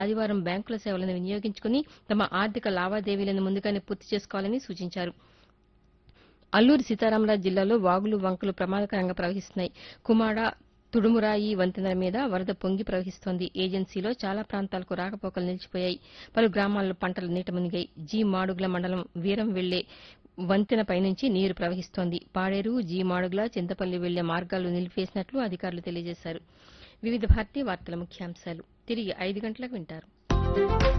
ఆదివారం బ్యాంకుల సేవలను వినియోగించుకుని తమ ఆర్థిక లావాదేవీలను ముందుగానే పూర్తి చేసుకోవాలని సూచించారు అల్లూరి సీతారామరాజు జిల్లాలో వాగులు వంకలు ప్రమాదకరంగా ప్రవహిస్తున్నాయి కుమాడ తుడుమురాయి వంతెనల మీద వరద పొంగి ప్రవహిస్తోంది ఏజెన్సీలో చాలా ప్రాంతాలకు రాకపోకలు నిలిచిపోయాయి పలు గ్రామాల్లో పంటలు నీట మునిగాయి జీ మాడుగుల మండలం వీరం వెళ్లే వంతెన పైనుంచి నీరు ప్రవహిస్తోంది పాడేరు జీ మాడుగుల చింతపల్లి వెళ్లే మార్గాలు నిలిపివేసినట్లు అధికారులు తెలియజేశారు వివిధ భారతీయ వార్తల ముఖ్యాంశాలు తిరిగి ఐదు గంటలకు వింటారు